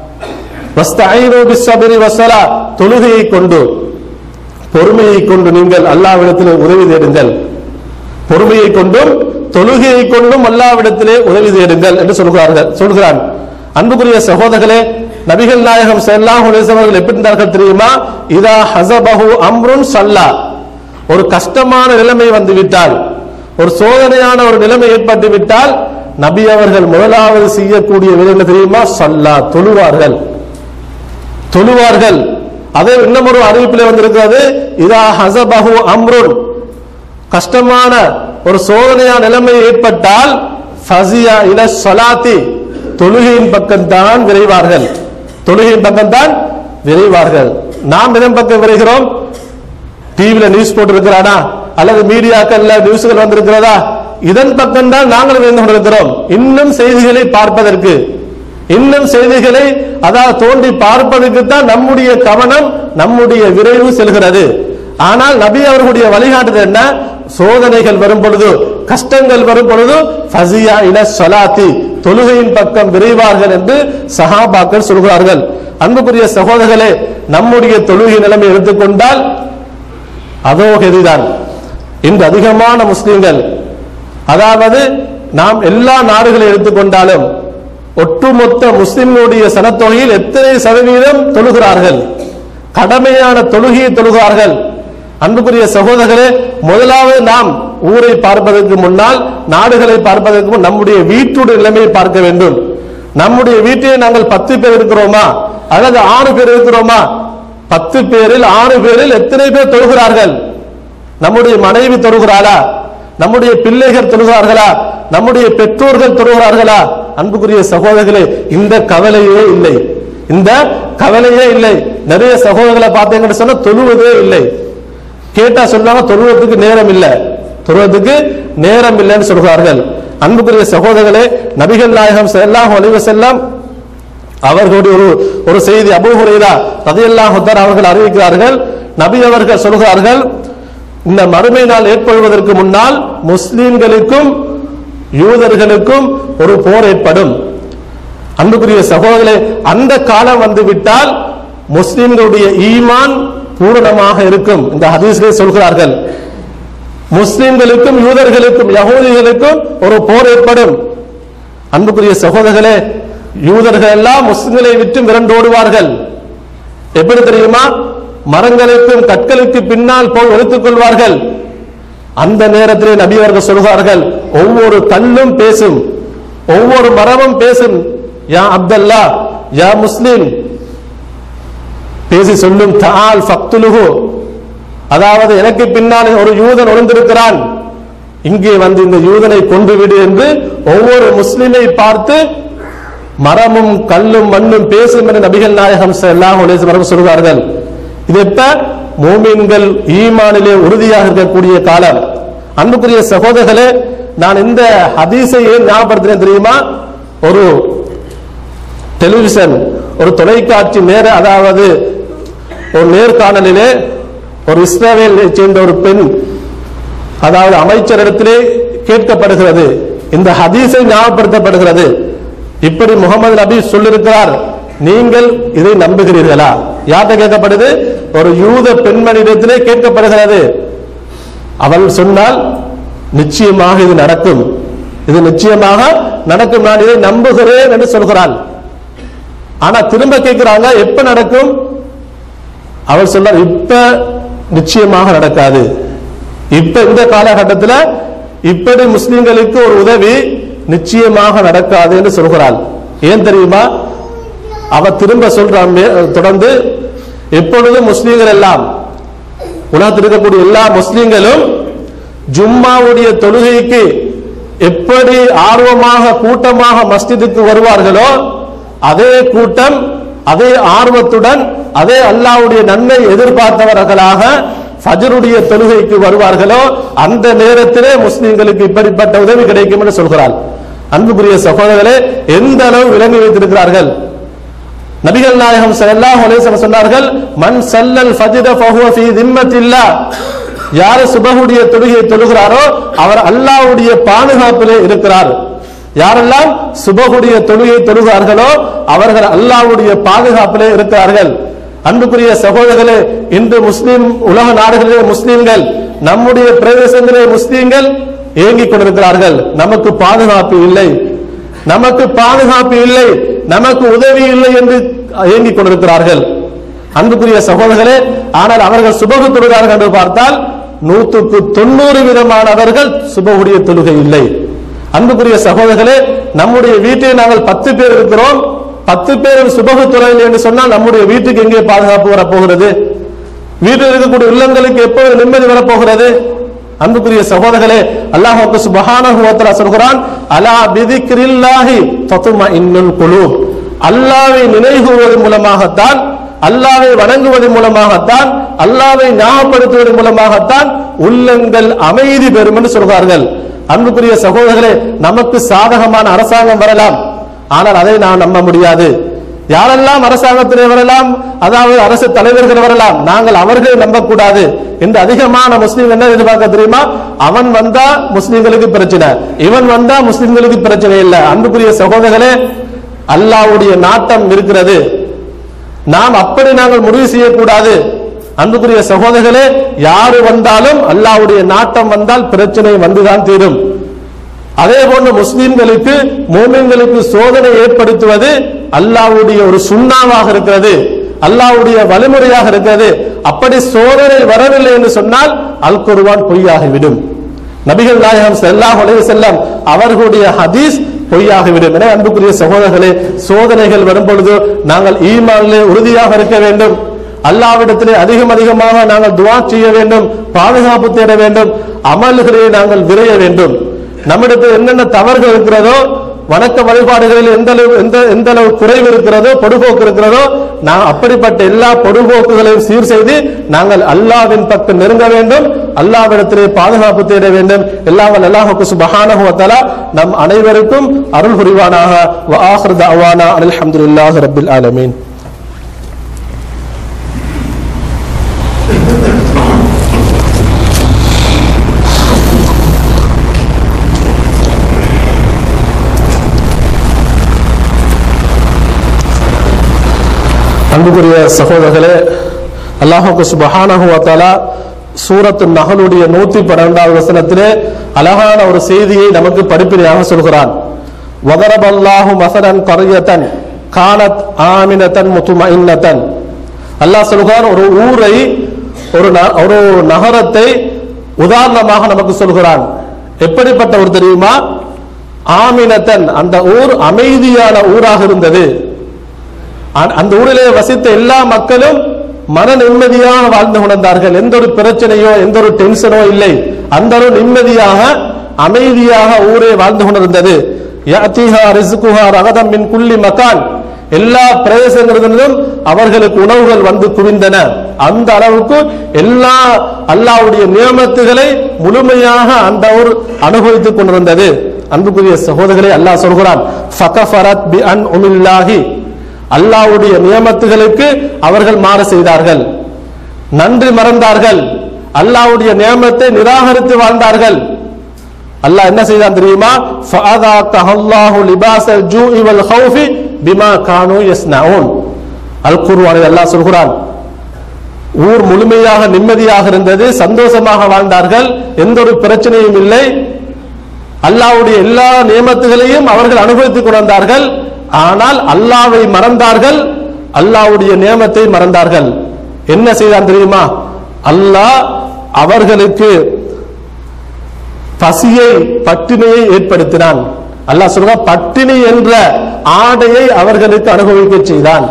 வஸ்தஈனு பிஸ்ஸபிரி வஸ்ஸலா தொழுகையை கொண்டு பொறுமையை கொண்டு நீங்கள் அல்லாஹ்விடத்தில் உதவி தேடுங்கள் பொறுமையை கொண்டும் தொழுகையை கொண்டும் அல்லாவிடத்திலே உதவி தேடுங்கள் என்று சொல்கிறார்கள் சொல்கிறான் அன்புக்குரிய சகோதரர்களே நபிகள் நாயகம் ஸல்லல்லாஹு அலைஹி வஸல்லம் அவர்கள் எப்படி இருந்தார்கள் தெரியுமா இதா ஹஸபஹு அம்ருன் சல்லா ஒரு கஷ்டமான நிலைமை வந்து விட்டால் ஒரு சோதனையான ஒரு நிலைமை ஏற்பட்டு விட்டால் நபி அவர்கள் முதலாவது செய்யக்கூடிய வேலை என்ன தெரியுமா சல்லா தொழுவார்கள் தொழுவார்கள் அதே இன்னும் ஒரு அறிவிப்பிலே வந்திருக்கிறது இதா ஹஸபஹு அம்ருன் கஷ்டமான ஒரு சோதனையான நிலைமை ஏற்பட்டால் ஃபசியா இல ஸலாத்தி தொழுகையின் பக்கம்தான் விரைவார்கள் தொழுகையின் பக்கம்தான் விரைவார்கள் நாம் இதன் பக்கம் விரைகிறோம் டிவில நியூஸ் போட்டிருக்கிறானா அல்லது மீடியாக்கள்ல நியூஸ்கள் வந்திருக்கிறதா இதன் பக்கம் தான் நாங்கள் விரைந்து கொண்டிருக்கிறோம் இன்னும் செய்திகளை பார்ப்பதற்கு இன்னும் செய்திகளை அதாவது தோண்டி பார்ப்பதற்கு தான் நம்முடைய கவனம் நம்முடைய விரைவு செல்கிறது ஆனால் நபி அவர்களுடைய வழிகாட்டுதல் என்ன சோதனைகள் வரும் பொழுது கஷ்டங்கள் வரும் பொழுது ஃபசியா இல ஸலாத்தி தொழுகையின் பக்கம் விரைவார்கள் என்று சஹாபாக்கள் சொல்கிறார்கள் அன்புக்குரிய சகோதரர்களே நம்முடைய தொழுகை நிலைமை எடுத்துக்கொண்டால் அதோ கதிதான் இன்று அதிகமான முஸ்லிம்கள் அதாவது நாம் எல்லா நாடுகளை எடுத்துக்கொண்டாலும் ஒட்டுமொத்த முஸ்லிம்களுடைய சனத்தொகையில் எத்தனை சதவீதம் தொழுகிறார்கள் கடமையான தொழுகையை தொழுகிறார்கள் அன்புக்குரிய சகோதரர்களே முதலாவது நாம் ஊரை பார்ப்பதற்கு முன்னால் நாடுகளை பார்ப்பதற்கு முன் நம்முடைய வீட்டுடைய நிலைமையை பார்க்க வேண்டும் நம்முடைய வீட்டிலே நாங்கள் பத்து பேர் இருக்கிறோமா அல்லது ஆறு பேர் இருக்கிறோமா பத்து பேரில் ஆறு பேரில் எத்தனை பேர் தொழுகிறார்கள் நம்முடைய மனைவி தொழுகிறாளா நம்முடைய பிள்ளைகள் தொழுகிறார்களா நம்முடைய பெற்றோர்கள் தொழுகிறார்களா அன்புக்குரிய சகோதரர்களே இந்த கவலையே இல்லை இந்த கவலையே இல்லை நிறைய சகோதரர்களை பார்த்தீங்கன்னு சொன்னா தொழுவதே இல்லை கேட்டா சொல்லுவாங்க தொழுவதற்கு நேரம் இல்லை தொழுவதற்கு நேரம் இல்லைன்னு சொல்கிறார்கள் அன்புக்குரிய சகோதரர்களே நபிகள் நாயகம் ஸல்லல்லாஹு அலைஹி வஸல்லம் அவர்களுடைய ஒரு ஒரு செய்தி அபூ ஹுரைரா ரலியல்லாஹு தஆலா அவர்கள் அறிவிக்கிறார்கள் நபி அவர்கள் சொல்கிறார்கள் இந்த மறுமை நாள் ஏற்படுவதற்கு முன்னால் முஸ்லிம்களுக்கும் யூதர்களுக்கும் ஒரு போர் ஏற்படும் அன்புக்குரிய சகோதரர்களே அந்த காலம் வந்து விட்டால் முஸ்லிம்களுடைய ஈமான் பூரணமாக இருக்கும் இந்த ஹதீஸ்லே சொல்கிறார்கள் முஸ்லிம்களுக்கும் யூதர்களுக்கும் யகூதிகளுக்கும் ஒரு போர் ஏற்படும் அன்புக்குரிய சகோதரர்களே யூதர்கள் எல்லாம் முஸ்லிம்களை விட்டு விரண்டோடுவார்கள் எப்படி தெரியுமா மரங்களுக்கும் கற்களுக்கு பின்னால் போய் ஒழித்துக் கொள்வார்கள் அந்த நேரத்திலே நபி அவர்கள் சொல்கிறார்கள் ஒவ்வொரு கல்லும் பேசும் ஒவ்வொரு மரமும் பேசும் யா அப்தல்லா யா முஸ்லிம் பேசி சொல்லும் தால் ஃபக்துலுஹு அதாவது எனக்கு பின்னால் ஒரு யூதன் ஒளிந்திருக்கிறான் இங்கே வந்து இந்த யூதனை கொண்டு விடு என்று ஒவ்வொரு முஸ்லிமை பார்த்து மரமும் கல்லும் மண்ணும் பேசும் என நபிகள் நாயகம் ஸல்லல்லாஹு அலைஹி வஸல்லம் சொல்கிறார்கள் இது எப்ப மூமின்கள் ஈமானிலே உறுதியாக இருக்கக்கூடிய காலம் அன்புக்குரிய சகோதரர்களே நான் இந்த ஹதீஸை ஏன் ஞாபகப்படுத்தினேன் தெரியுமா ஒரு டெலிவிஷன் ஒரு தொலைக்காட்சி நேர அதாவது ஒரு நேர்காணலிலே ஒரு இஸ்ரேலை சேர்ந்த ஒரு பெண் அதாவது அமைச்சரிடத்திலே கேட்கப்படுகிறது இந்த ஹதீஸை ஞாபகப்படுத்தப்படுகிறது இப்படி முகமது நபி சொல்லியிருக்கிறார் நீங்கள் இதை நம்புகிறீர்களா யார்கிட்ட கேட்கப்படுது ஒரு யூத பெண்மணியிடத்திலே கேட்கப்படுகிறது அவள் சொன்னால் நிச்சயமாக இது நடக்கும் இது நிச்சயமாக நடக்கும் நான் இதை நம்புகிறேன் என்று சொல்கிறாள் ஆனா திரும்ப கேட்கிறாங்க எப்ப நடக்கும் அவள் சொன்னார் இப்ப நிச்சயமாக நடக்காது இப்ப இந்த காலகட்டத்தில் இப்படி முஸ்லிம்களுக்கு ஒரு உதவி நிச்சயமாக நடக்காது என்று சொல்கிறாள் ஏன் தெரியுமா அவ திரும்ப சொல்றான் மே- தொடர்ந்து எப்பொழுதும் முஸ்லிம்கள் எல்லாம் உலகத்தில் இருக்கக்கூடிய எல்லா முஸ்லிம்களும் ஜும்மாவுடைய தொழுகைக்கு எப்படி ஆர்வமாக கூட்டமாக மஸ்ஜிதுக்கு வருவார்களோ அதே கூட்டம் அதே ஆர்வத்துடன் அதே அல்லாஹ்வுடைய நன்மை எதிர்பார்த்தவர்களாக ஃபஜருடைய தொழுகைக்கு வருவார்களோ அந்த நேரத்திலே முஸ்லிம்களுக்கு இப்படிப்பட்ட உதவி கிடைக்கும் என்று சொல்கிறார் அன்புக்குரிய சகோதரர்களே எந்த அளவு விளங்கி வைத்திருக்கிறார்கள் நபிகள் நாயகம் ஸல்லல்லாஹு அலைஹி வஸல்லம் சொன்னார்கள் மன் சல்லல் ஃபஜ்ர ஃபஹுவ ஃபீ திம்மத்தில்லா யார் சுபஹுடைய தொழுகையை தொழுகிறாரோ அவர் அல்லாஹ்வுடைய பாதுகாப்பிலே இருக்கிறார் யாரெல்லாம் சுபஹுடைய தொழுகையை தொழுகிறார்களோ அவர்கள் அல்லாஹ்வுடைய பாதுகாப்பிலே இருக்கிறார்கள் அன்புக்குரிய சகோதரர்களே இன்று முஸ்லிம் உலக நாடுகளிலே முஸ்லிம்கள் நம்முடைய பிரதேசங்களிலே முஸ்லிம்கள் ஏங்கிக் கொண்டிருக்கிறார்கள் நமக்கு பாதுகாப்பு இல்லை நமக்கு பாதுகாப்பு இல்லை நமக்கு உதவி இல்லை என்று ஏங்கிக் கொண்டிருக்கிறார்கள் அன்புக்குரிய சகோதரர்களே ஆனால் அவர்கள் சுபகு தொழுகிறார்கள் என்று பார்த்தால் நூற்றுக்கு தொண்ணூறு விதமானவர்கள் சுபகுடைய தொழுகை இல்லை அன்புக்குரிய சகோதரர்களே நம்முடைய வீட்டில் நாங்கள் பத்து பேர் இருக்கிறோம் பத்து பேர் சுபகு தொழில் என்று சொன்னால் நம்முடைய வீட்டுக்கு எங்கே பாதுகாப்பு வரப்போகிறது வீட்டில் இருக்கக்கூடிய இல்லங்களுக்கு எப்போது நிம்மதி வரப்போகிறது அன்புக்குரிய சகோதரர்களே அல்லாஹ் சுபஹானஹு வ தஆலா சொல்கிறான் அலா பிதிக்ரில்லாஹி தத்மா இன்னுல் குலூப் அல்லாஹ்வை நினைவுவதன் மூலமாகத்தான் அல்லாஹ்வை வணங்குவதன் மூலமாகத்தான் அல்லாஹ்வை ஞாபகப்படுத்துவதன் மூலமாகத்தான் உள்ளங்கள் அமைதி பெறும் என்று சொல்கிறார்கள் அன்புக்குரிய சகோதரர்களே நமக்கு சாதகமான அரசாங்கம் வரலாம் ஆனால் அதை நாம் நம்ப முடியாது யாரெல்லாம் அரசாங்கத்திலே வரலாம் அதாவது அரசு தலைவர்கள் வரலாம் நாங்கள் அவர்களை நம்பக்கூடாது என்று அதிகமான முஸ்லீம் என்ன எதிர்பார்க்க தெரியுமா அவன் வந்தா முஸ்லிம்களுக்கு பிரச்சனை இவன் வந்தா முஸ்லிம்களுக்கு பிரச்சனை இல்லை அன்புக்குரிய சகோதரர்களே அல்லாஹ்வுடைய நாட்டம் இருக்கிறது நாம் அப்படி நாங்கள் முடிவு செய்யக்கூடாது அன்புக்குரிய சகோதரர்களே யாரு வந்தாலும் அல்லாஹ்வுடைய நாட்டம் வந்தால் பிரச்சனை வந்துதான் தீரும் அதே போன்று முஸ்லிம்களுக்கு மோமின்களுக்கு சோதனை ஏற்படுத்துவது அல்லாஹ்வுடைய ஒரு சுண்ணாவாக இருக்கிறது அல்லாஹ்வுடைய வழிமுறையாக இருக்கிறது அப்படி சோதனை வரவில்லை என்று சொன்னால் அல் குர்ஆன் பொய்யாகிவிடும் நபிகள் நாயகம் ஸல்லல்லாஹு அலைஹி வஸல்லம் அவர்களுடைய ஹதீஸ் பொய்யாகிவிடும் என அன்புக்குரிய சகோதரர்களே சோதனைகள் வரும் பொழுது நாங்கள் ஈமானிலே உறுதியாக இருக்க வேண்டும் அல்லாவிடத்திலே அதிகம் அதிகமாக நாங்கள் துவா செய்ய வேண்டும் பாதுகாப்பு தேட வேண்டும் அமல்களை நாங்கள் விரைய வேண்டும் நம்மிடத்தில் என்னென்ன தவறுகள் இருக்கிறதோ வணக்க வழிபாடுகளில் எந்த அளவு எந்த எந்த அளவு குறைவு இருக்கிறதோ பொடுபோக்கு இருக்கிறதோ நான் அப்படிப்பட்ட எல்லா பொடுபோக்குகளையும் சீர் செய்து நாங்கள் அல்லாவின் பக்கம் நெருங்க வேண்டும் அல்லாவிடத்திலே பாதுகாப்பு தேட வேண்டும் எல்லாம் அல்லாஹுக்கு சுபஹானஹு வ தஆலா நம் அனைவருக்கும் அருள் புரிவானாக வ ஆஹிர் தஅவானா அல்ஹம்துலில்லாஹி ரப்பில் ஆலமீன் அன்புக்குரிய சகோதரர்களே அல்லாஹுக்கு சுபஹானஹு வத்தாலா சூரத்து நகலுடைய நூத்தி பன்னெண்டாவது வசனத்திலே அழகான ஒரு செய்தியை நமக்கு படிப்பினையாக சொல்கிறான் வதரபல்லாஹு மசரன் கரியத்தன் கானத் ஆமினத்தன் முத்துமைன்னத்தன் அல்லாஹ் சொல்கிறான் ஒரு ஊரை ஒரு ந- ஒரு நகரத்தை உதாரணமாக நமக்கு சொல்கிறான் எப்படிப்பட்ட ஒரு தெரியுமா ஆமினத்தன் அந்த ஊர் அமைதியான ஊராக இருந்தது அ- அந்த ஊரிலே வசித்த எல்லா மக்களும் மன நிம்மதியாக வாழ்ந்து கொண்டார்கள் எந்த ஒரு பிரச்சனையோ எந்த ஒரு டென்ஷனோ இல்லை அந்த ஒரு நிம்மதியாக அமைதியாக ஊரே வாழ்ந்து கொண்டிருந்தது யாத்திஹா ரிஸ்குஹா ரகதம் மின் குல்லி மக்கான் எல்லா பிரதேசங்களிலும் அவர்களுக்கு உணவுகள் வந்து குவிந்தன அந்த அளவுக்கு எல்லா அல்லாஹ்வுடைய நியமத்துகளை முழுமையாக அந்த ஊர் அனுபவித்துக் கொண்டிருந்தது அன்புக்குரிய சகோதரர்களே அல்லாஹ் சொல்கிறான் ஃபகஃபரத் பி அன் உமில்லாஹி அல்லாஹ்வுடைய நியமத்துகளுக்கு அவர்கள் மாறு செய்தார்கள் நன்றி மறந்தார்கள் அல்லாஹ்வுடைய நியமத்தை நிராகரித்து வாழ்ந்தார்கள் அல்லாஹ் என்ன செய்தான் தெரியுமா ஃபஅதாகஹ அல்லாஹு லிபாஸல் ஜூஇ வல் ஹௌஃபி பிமா கானூ யஸ்னஊன் அல் குர்ஆனில் அல்லாஹ் சொல்கிறான் ஊர் முழுமையாக நிம்மதியாக இருந்தது சந்தோஷமாக வாழ்ந்தார்கள் எந்த ஒரு பிரச்சனையும் இல்லை அல்லாஹ்வுடைய எல்லா நியமத்துகளையும் அவர்கள் அனுபவித்துக் கொண்டார்கள் ஆனால் அல்லாவை மறந்தார்கள் அல்லாஹ்வுடைய நியமத்தை மறந்தார்கள் என்ன செய்தான் தெரியுமா அல்லாஹ் அவர்களுக்கு பசியை பட்டினியை ஏற்படுத்தினான் அல்லாஹ் சொல்றான் பட்டினி என்ற ஆடையை அவர்களுக்கு அனுபவிக்க செய்தான்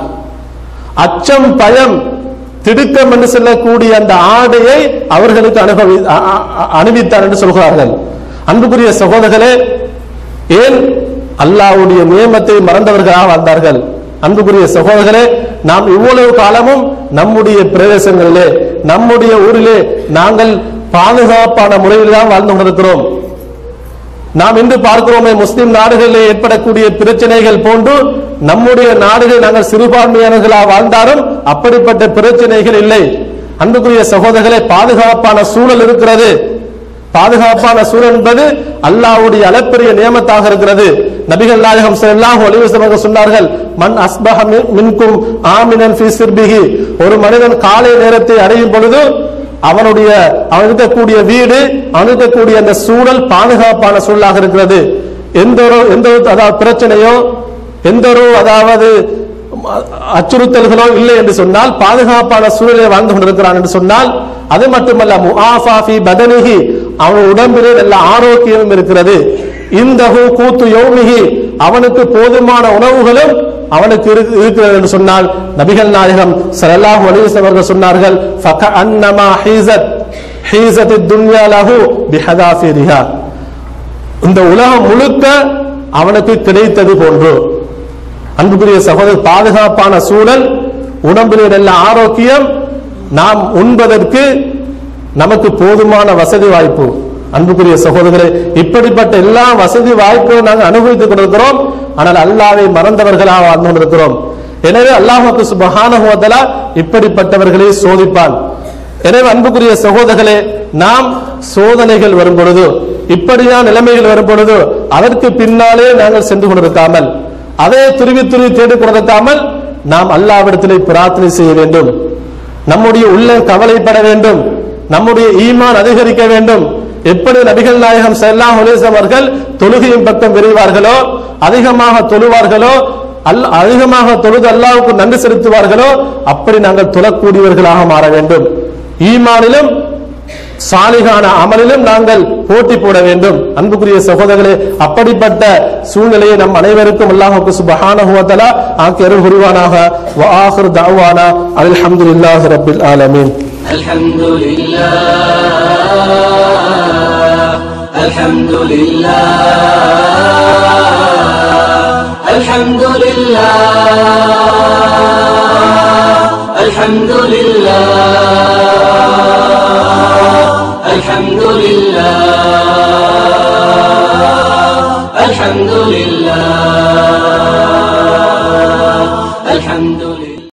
அச்சம் பயம் திடுக்கம் என்று சொல்லக்கூடிய அந்த ஆடையை அவர்களுக்கு அனுபவி அ- அ- அ- அணிவித்தார் என்று சொல்கிறார்கள் அன்புக்குரிய சகோதரர்களே ஏன் அல்லாஹ்வுடைய நியமத்தை மறந்தவர்களாக வாழ்ந்தார்கள் அன்புக்குரிய சகோதரர்களே நாம் இவ்வளவு காலமும் நம்முடைய பிரதேசங்களிலே நம்முடைய ஊரிலே நாங்கள் பாதுகாப்பான முறையில் தான் வாழ்ந்து கொண்டிருக்கிறோம் நாம் இன்று பார்க்கிறோமே முஸ்லிம் நாடுகளில் ஏற்படக்கூடிய பிரச்சனைகள் போன்று நம்முடைய நாடுகள் நாங்கள் சிறுபான்மையானர்களாக வாழ்ந்தாலும் அப்படிப்பட்ட பிரச்சனைகள் இல்லை அன்புக்குரிய சகோதரர்களே பாதுகாப்பான சூழல் இருக்கிறது பாதுகாப்பான சூழல் என்பது அல்லாஹ்வுடைய அளப்பெரிய நியமத்தாக இருக்கிறது நபிகள் நாயகம் ஸல்லல்லாஹு அலைஹி வஸல்லம் அவர்கள் சொன்னார்கள் மன் அஸ்பஹ மின்- மின்கும் ஆமினன் ஃபீ சிர்பிஹி ஒரு மனிதன் காலை நேரத்தை அடையும் பொழுது அவனுடைய அவன் இருக்கக்கூடிய வீடு அவன் இருக்கக்கூடிய அந்த சூழல் பாதுகாப்பான சூழலாக இருக்கிறது எந்த ஒரு எந்த ஒரு அதாவது பிரச்சனையோ எந்த ஒரு அதாவது அச்சுறுத்தல்களோ இல்லை என்று சொன்னால் பாதுகாப்பான சூழலை வாழ்ந்து கொண்டிருக்கிறான் என்று சொன்னால் அது மட்டுமல்ல முஆஃபாஃபி பதனிஹி அவன் உடம்பிலே நல்ல ஆரோக்கியமும் இருக்கிறது இந்த கூத்து யௌமிஹி அவனுக்கு போதுமான உணவுகளும் அவனுக்கு இருக்கு- இருக்கிறது என்று சொன்னால் நபிகள் நாயகம் ஸல்லல்லாஹு அலைஹி வஸல்லம் அவர்கள் சொன்னார்கள் ஃபக அன்னமா ஹீசத் ஹீசத் துன்யா லஹு பிஹதாஃபிரிஹா இந்த உலகம் முழுக்க அவனுக்கு கிடைத்தது போன்று அன்புக்குரிய சகோதரர் பாதுகாப்பான சூழல் உடம்பிலே நல்ல ஆரோக்கியம் நாம் உண்பதற்கு நமக்கு போதுமான வசதி வாய்ப்பு அன்புக்குரிய சகோதரர்களே இப்படிப்பட்ட எல்லா வசதி வாய்ப்புகளும் நாங்கள் அனுபவித்துக் கொண்டிருக்கிறோம் ஆனால் அல்லாவை மறந்தவர்களாக வாழ்ந்து கொண்டிருக்கிறோம் எனவே அல்லாஹுக்கு சுபஹானஹு வ தஆலா இப்படிப்பட்டவர்களை சோதிப்பான் எனவே அன்புக்குரிய சகோதரர்களே நாம் சோதனைகள் வரும் பொழுது இப்படியான நிலைமைகள் வரும் பொழுது அதற்கு பின்னாலே நாங்கள் சென்று கொண்டிருக்காமல் அதே துருவி துருவி தேடிக் கொண்டிருக்காமல் நாம் அல்லாவிடத்திலே பிரார்த்தனை செய்ய வேண்டும் நம்முடைய உள்ளம் கவலைப்பட வேண்டும் நம்முடைய ஈமான் அதிகரிக்க வேண்டும் எப்படி நபிகள் நாயகம் ஸல்லல்லாஹு அலைஹி வஸல்லம் அவர்கள் தொழுகையின் பக்கம் விரைவார்களோ அதிகமாக தொழுவார்களோ அல் அதிகமாக தொழுது அல்லாஹ்வுக்கு நன்றி செலுத்துவார்களோ அப்படி நாங்கள் தொழக்கூடியவர்களாக மாற வேண்டும் ஈமானிலும் சாலிகான அமலிலும் நாங்கள் போட்டி போட வேண்டும் அன்புக்குரிய சகோதரர்களே அப்படிப்பட்ட சூழ்நிலையை நம் அனைவருக்கும் அல்லாஹுக்கு சுபஹானஹு வ தஆலா ஆக்கி அருள் புரிவானாக வ ஆகிர் தஅவானா அல்ஹம்துலில்லாஹி ரப்பில் ஆலமீன் الحمد لله الحمد لله الحمد لله الحمد لله الحمد لله الحمد لله الحمد لله